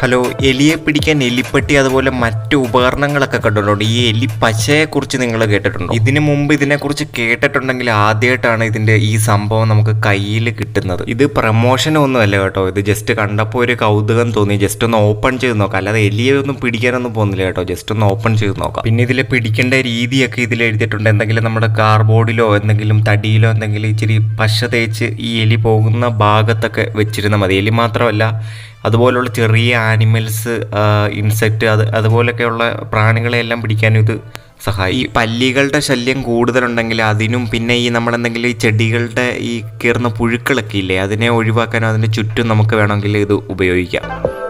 hello എലിയെ പിടിക്കാൻ എലിപ്പെട്ടി അതുപോലെ മറ്റു ഉപകരണങ്ങളൊക്കെ കണ്ടിട്ടുണ്ടോ ഈ എലി പശയെക്കുറിച്ച് നിങ്ങൾ കേട്ടിട്ടുണ്ടോ ഇതിനു മുമ്പ് ഇതിനെക്കുറിച്ച് കേട്ടിട്ടുണ്ടെങ്കിൽ ആദ്യമായിട്ടാണ് ഇതിന്റെ ഈ സംഭവം നമുക്ക് കയ്യിൽ കിട്ടുന്നത് ഇത് പ്രമോഷൻ ഒന്നുമല്ല കേട്ടോ ഇത് ജസ്റ്റ് കണ്ടപ്പോൾ ഒരു കൗതുകം തോന്നി ജസ്റ്റ് ഒന്ന് ഓപ്പൺ ചെയ്ത് നോക്കാം അല്ലാതെ എലിയെ ഒന്നും പിടിക്കാനൊന്നും പോകുന്നില്ല കേട്ടോ ജസ്റ്റ് ഒന്ന് ഓപ്പൺ ചെയ്ത് നോക്കാം പിന്നെ ഇതിൽ പിടിക്കേണ്ട രീതിയൊക്കെ ഇതിൽ എഴുതിയിട്ടുണ്ട് എന്തെങ്കിലും നമ്മുടെ കാർബോർഡിലോ എന്തെങ്കിലും തടിയിലോ എന്തെങ്കിലും ഇച്ചിരി പശ തേച്ച് ഈ എലി പോകുന്ന ഭാഗത്തൊക്കെ വെച്ചിരുന്നാൽ മതി എലി മാത്രമല്ല അതുപോലുള്ള ചെറിയ ആനിമൽസ് ഇൻസെക്റ്റ് അത് അതുപോലൊക്കെയുള്ള പ്രാണികളെല്ലാം പിടിക്കാനും ഇത് സഹായിക്കും ഈ പല്ലികളുടെ ശല്യം കൂടുതലുണ്ടെങ്കിൽ അതിനും പിന്നെ ഈ നമ്മളെന്തെങ്കിലും ഈ ചെടികളുടെ ഈ കയറുന്ന പുഴുക്കളൊക്കെ ഇല്ലേ അതിനെ ഒഴിവാക്കാനും അതിൻ്റെ ചുറ്റും നമുക്ക് വേണമെങ്കിൽ ഇത് ഉപയോഗിക്കാം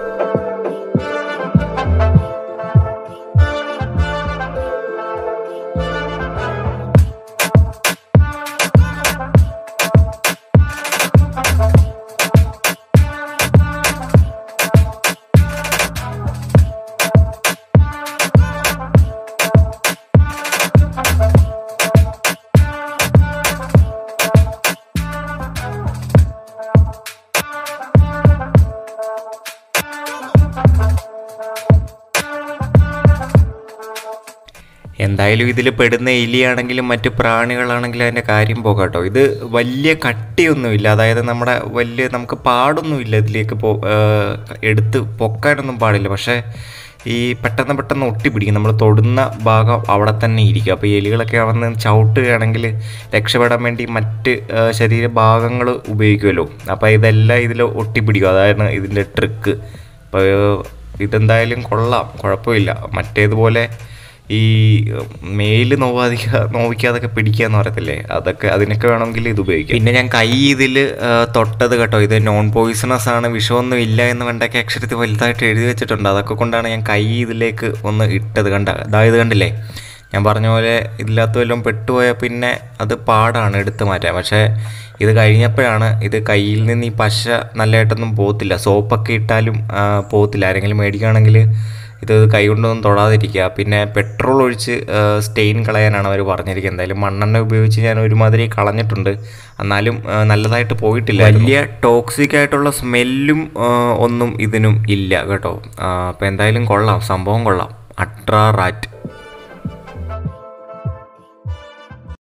എന്തായാലും ഇതിൽ പെടുന്ന എലിയാണെങ്കിലും മറ്റു പ്രാണികളാണെങ്കിലും അതിൻ്റെ കാര്യം പോകാട്ടോ ഇത് വലിയ കട്ടിയൊന്നുമില്ല അതായത് നമ്മുടെ വലിയ നമുക്ക് പാടൊന്നുമില്ല ഇതിലേക്ക് പോ ഏർ എടുത്ത് പൊക്കാനൊന്നും പാടില്ല പക്ഷേ ഈ പെട്ടെന്ന് പെട്ടെന്ന് ഒട്ടി പിടിക്കും നമ്മൾ തൊടുന്ന ഭാഗം അവിടെ തന്നെ ഇരിക്കും അപ്പോൾ ഈ എലികളൊക്കെ വന്ന് ചവിട്ടുകയാണെങ്കിൽ രക്ഷപ്പെടാൻ വേണ്ടി മറ്റ് ഏർ ശരീരഭാഗങ്ങൾ ഉപയോഗിക്കുമല്ലോ അപ്പോൾ ഇതെല്ലാം ഇതിൽ ഒട്ടിപ്പിടിക്കും അതാണ് ഇതിൻ്റെ ട്രിക്ക് അപ്പോൾ ഇതെന്തായാലും കൊള്ളാം കുഴപ്പമില്ല മറ്റേതുപോലെ ഈ മെയിൽ നോവാതിക്ക നോവിക്കാതൊക്കെ പിടിക്കാന്ന് പറയത്തില്ലേ അതൊക്കെ അതിനൊക്കെ വേണമെങ്കിൽ ഇത് ഉപയോഗിക്കാം പിന്നെ ഞാൻ കൈ ഇതിൽ തൊട്ടത് കേട്ടോ ഇത് നോൺ പോയിസണസ് ആണ് വിഷമൊന്നും ഇല്ല എന്ന് വേണ്ടൊക്കെ അക്ഷരത്തിൽ വലുതായിട്ട് എഴുതി വെച്ചിട്ടുണ്ട് അതൊക്കെ കൊണ്ടാണ് ഞാൻ കൈ ഇതിലേക്ക് ഒന്ന് ഇട്ടത് കണ്ട അതായത് കണ്ടില്ലേ ഞാൻ പറഞ്ഞ പോലെ ഇതില്ലാത്ത വല്ലതും പെട്ടുപോയാൽ പിന്നെ അത് പാടാണ് എടുത്തു മാറ്റാൻ പക്ഷേ ഇത് കഴിഞ്ഞപ്പോഴാണ് ഇത് കയ്യിൽ നിന്ന് ഈ പശ നല്ലതായിട്ടൊന്നും പോകത്തില്ല സോപ്പൊക്കെ ഇട്ടാലും ആ, പോകത്തില്ല ആരെങ്കിലും മേടിക്കുകയാണെങ്കിൽ ഇത് കൈ കൊണ്ടൊന്നും തൊടാതിരിക്കുക പിന്നെ പെട്രോൾ ഒഴിച്ച് സ്റ്റെയിൻ കളയാനാണ് അവർ പറഞ്ഞിരിക്കുന്നത് എന്തായാലും മണ്ണെണ്ണ ഉപയോഗിച്ച് ഞാൻ ഒരുമാതിരി കളഞ്ഞിട്ടുണ്ട് എന്നാലും ആ, നല്ലതായിട്ട് പോയിട്ടില്ല വലിയ ടോക്സിക് ആയിട്ടുള്ള സ്മെല്ലും ഒന്നും ഇതിനും ഇല്ല കേട്ടോ അപ്പോൾ എന്തായാലും കൊള്ളാം സംഭവം കൊള്ളാം അട്രാ റാറ്റ്